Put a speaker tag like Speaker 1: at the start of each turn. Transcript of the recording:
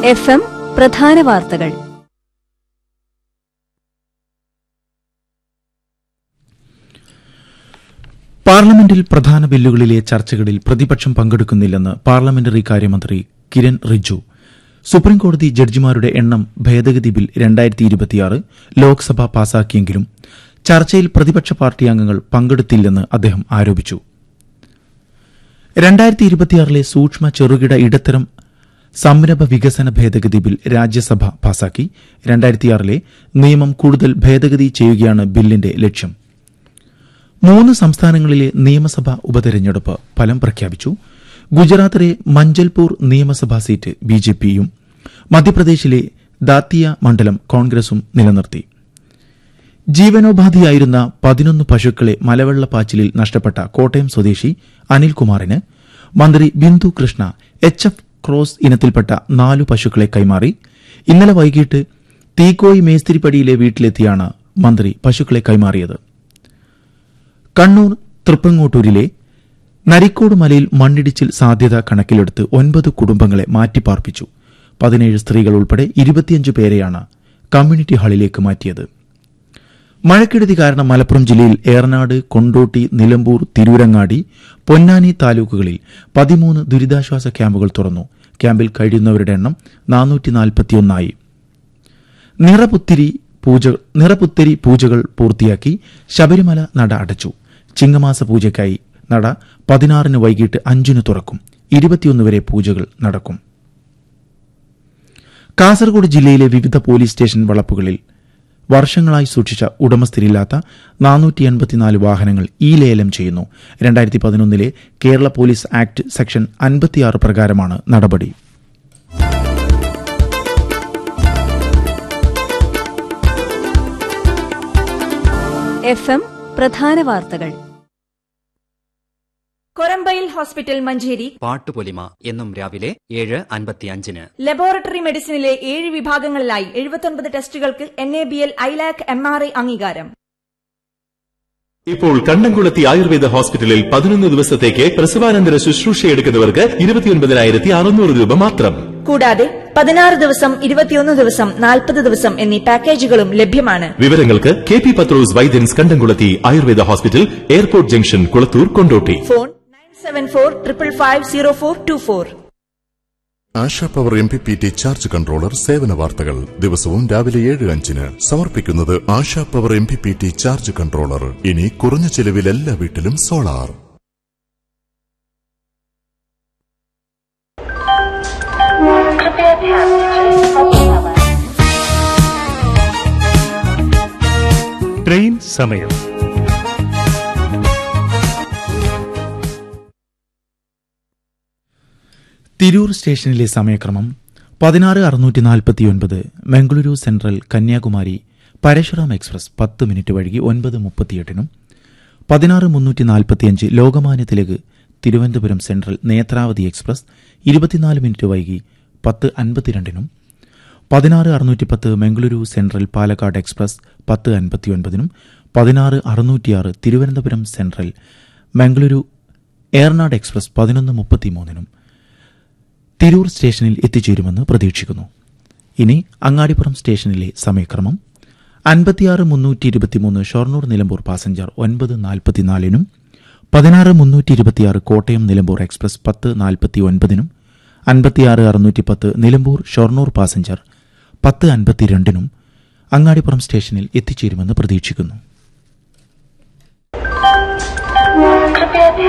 Speaker 1: F M പ്രധാന വാർത്തകൾ
Speaker 2: പാർലമെന്റിൽ പ്രധാന ബില്ലുകളിലെ ചർച്ചകളിൽ പ്രതിപക്ഷം പങ്കെടുക്കുന്നില്ലെന്ന് പാർലമെന്ററി കാര്യമന്ത്രി കിരൺ റിജ്ജു സുപ്രീംകോടതി ജഡ്ജിമാരുടെ എണ്ണം ഭേദഗതി ബിൽ രണ്ടായിരത്തി ഇരുപത്തിയാറ് ലോക്സഭ പാസാക്കിയെങ്കിലും ചർച്ചയിൽ പ്രതിപക്ഷ പാർട്ടി അംഗങ്ങൾ പങ്കെടുത്തില്ലെന്ന് അദ്ദേഹം ആരോപിച്ചു രണ്ടായിരത്തി ഇരുപത്തിയാറിലെ സൂക്ഷ്മ ചെറുകിട ഇടത്തരം സംരംഭ വികസന ഭേദഗതി ബിൽ രാജ്യസഭ പാസാക്കി രണ്ടായിരത്തിയാറിലെ നിയമം കൂടുതൽ ഭേദഗതി ചെയ്യുകയാണ് ബില്ലിന്റെ ലക്ഷ്യം മൂന്ന് സംസ്ഥാനങ്ങളിലെ നിയമസഭാ ഉപതെരഞ്ഞെടുപ്പ് ഫലം പ്രഖ്യാപിച്ചു ഗുജറാത്തിലെ മഞ്ചൽപൂർ നിയമസഭാ സീറ്റ് ബിജെപിയും മധ്യപ്രദേശിലെ ദാത്തിയ മണ്ഡലം കോൺഗ്രസും നിലനിർത്തി ജീവനോപാധിയായിരുന്ന പതിനൊന്ന് പശുക്കളെ മലവെള്ളപ്പാച്ചിലിൽ നഷ്ടപ്പെട്ട കോട്ടയം സ്വദേശി അനിൽകുമാറിന് മന്ത്രി Bindu Krishna H F cross ഇനത്തിൽപ്പെട്ട നാലു പശുക്കളെ കൈമാറി ഇന്നലെ വൈകിട്ട് തീക്കോയി മേസ്തിരിപ്പടിയിലെ വീട്ടിലെത്തിയാണ് മന്ത്രി പശുക്കളെ കൈമാറിയത് കണ്ണൂർ തൃപ്പങ്ങോട്ടൂരിലെ നരിക്കോട് മലയിൽ മണ്ണിടിച്ചിൽ സാധ്യത കണക്കിലെടുത്ത് ഒൻപത് കുടുംബങ്ങളെ മാറ്റിപ്പാർപ്പിച്ചു പതിനേഴ് സ്ത്രീകൾ ഉൾപ്പെടെ ഇരുപത്തിയഞ്ച് പേരെയാണ് കമ്മ്യൂണിറ്റി ഹാളിലേക്ക് മാറ്റിയത് മഴക്കെടുതി കാരണം മലപ്പുറം ജില്ലയിൽ ഏറനാട് കൊണ്ടോട്ടി നിലമ്പൂർ തിരൂരങ്ങാടി പൊന്നാനി താലൂക്കുകളിൽ പതിമൂന്ന് ദുരിതാശ്വാസ ക്യാമ്പുകൾ തുറന്നു ക്യാമ്പിൽ കഴിയുന്നവരുടെ എണ്ണം നാനൂറ്റി നാൽപ്പത്തിയൊന്നായി നിറപുത്തിരി പൂജ നിറപുത്തരി പൂജകൾ പൂർത്തിയാക്കി ശബരിമല നട അടച്ചു ചിങ്ങമാസ പൂജയ്ക്കായി നട പതിനാറിന് വൈകിട്ട് അഞ്ചിന് തുറക്കും ഇരുപത്തിയൊന്ന് വരെ പൂജകൾ നടക്കും കാസർഗോഡ് ജില്ലയിലെ വിവിധ പോലീസ് സ്റ്റേഷൻ വളപ്പുകളിൽ വർഷങ്ങളായി സൂക്ഷിച്ച ഉടമസ്ഥരില്ലാത്ത നാനൂറ്റി എൺപത്തിനാല് വാഹനങ്ങൾ ഈ ലേലം ചെയ്യുന്നു രണ്ടായിരത്തി പതിനൊന്നിലെ കേരള പോലീസ് ആക്ട് സെക്ഷൻ അൻപത്തിയാറ് പ്രകാരമാണ് നടപടി
Speaker 1: എഫ് എം പ്രധാന വാർത്തകൾ
Speaker 3: കൊരമ്പയിൽ ഹോസ്പിറ്റൽ മഞ്ചേരി
Speaker 4: പാട്ടുപൊലിമ എന്നും രാവിലെ ഏഴ് അൻപത്തിയഞ്ചിന്
Speaker 3: ലബോറട്ടറി മെഡിസിനിലെ ഏഴ് വിഭാഗങ്ങളിലായി എഴുപത്തൊൻപത് ടെസ്റ്റുകൾക്ക് N A B L ILAC M R I അംഗീകാരം
Speaker 5: ഇപ്പോൾ കണ്ടംകുളത്തി ആയുർവേദ ഹോസ്പിറ്റലിൽ പതിനൊന്ന് ദിവസത്തേക്ക് പ്രസവാനന്തര ശുശ്രൂഷയെടുക്കുന്നവർക്ക് ഇരുപത്തിയൊൻപതിനായിരത്തി അറുന്നൂറ് രൂപ മാത്രം
Speaker 3: കൂടാതെ പതിനാറ് ദിവസം ഇരുപത്തിയൊന്ന് ദിവസം നാൽപ്പത് ദിവസം എന്നീ പാക്കേജുകളും ലഭ്യമാണ്
Speaker 5: വിവരങ്ങൾക്ക് K P Pathrose Vaidyans Kandamkulathi Ayurveda hospital airport junction Kulathur Kondotty
Speaker 3: phone nine seven four triple five zero four two four
Speaker 6: Asha power M P P T charge controller സേവന വാർത്തകൾ ദിവസവും രാവിലെ ഏഴ് അഞ്ചിന് സമർപ്പിക്കുന്നത് Asha power M P P T charge controller ഇനി കുറഞ്ഞ ചെലവിൽ എല്ലാ വീട്ടിലും സോളാർ
Speaker 7: ട്രെയിൻ സമയം
Speaker 2: തിരൂർ സ്റ്റേഷനിലെ സമയക്രമം പതിനാറ് അറുന്നൂറ്റി നാൽപ്പത്തിയൊൻപത് മംഗളൂരു സെൻട്രൽ കന്യാകുമാരി പരശുറാം എക്സ്പ്രസ് പത്ത് മിനിറ്റ് വൈകി ഒൻപത് മുപ്പത്തിയെട്ടിനും പതിനാറ് മുന്നൂറ്റി നാൽപ്പത്തിയഞ്ച് ലോകമാന്യ തിലക് തിരുവനന്തപുരം സെൻട്രൽ നേത്രാവതി എക്സ്പ്രസ് ഇരുപത്തിനാല് മിനിറ്റ് വൈകി പത്ത് അൻപത്തിരണ്ടിനും പതിനാറ് അറുന്നൂറ്റി പത്ത് മംഗളൂരു സെൻട്രൽ പാലക്കാട് എക്സ്പ്രസ് പത്ത് അൻപത്തിയൊൻപതിനും പതിനാറ് അറുന്നൂറ്റിയാറ് തിരുവനന്തപുരം സെൻട്രൽ മംഗളൂരു ഏർനാട് എക്സ്പ്രസ് പതിനൊന്ന് മുപ്പത്തിമൂന്നിനും തിരൂർ സ്റ്റേഷനിൽ എത്തിച്ചേരുമെന്ന് പ്രതീക്ഷിക്കുന്നു ഇനി അങ്ങാടിപ്പുറം സ്റ്റേഷനിലെ സമയക്രമം അൻപത്തിയാറ് മുന്നൂറ്റി ഇരുപത്തിമൂന്ന് ഷൊർണൂർ നിലമ്പൂർ പാസഞ്ചർ ഒൻപത് നാൽപ്പത്തിനാലിനും പതിനാറ് മുന്നൂറ്റി ഇരുപത്തിയാറ് കോട്ടയം നിലമ്പൂർ എക്സ്പ്രസ് പത്ത് നാൽപ്പത്തി ഒൻപതിനും അൻപത്തിയാറ് അറുന്നൂറ്റി പത്ത് നിലമ്പൂർ ഷൊർണൂർ പാസഞ്ചർ പത്ത് അൻപത്തിരണ്ടിനും അങ്ങാടിപ്പുറം സ്റ്റേഷനിൽ എത്തിച്ചേരുമെന്ന് പ്രതീക്ഷിക്കുന്നു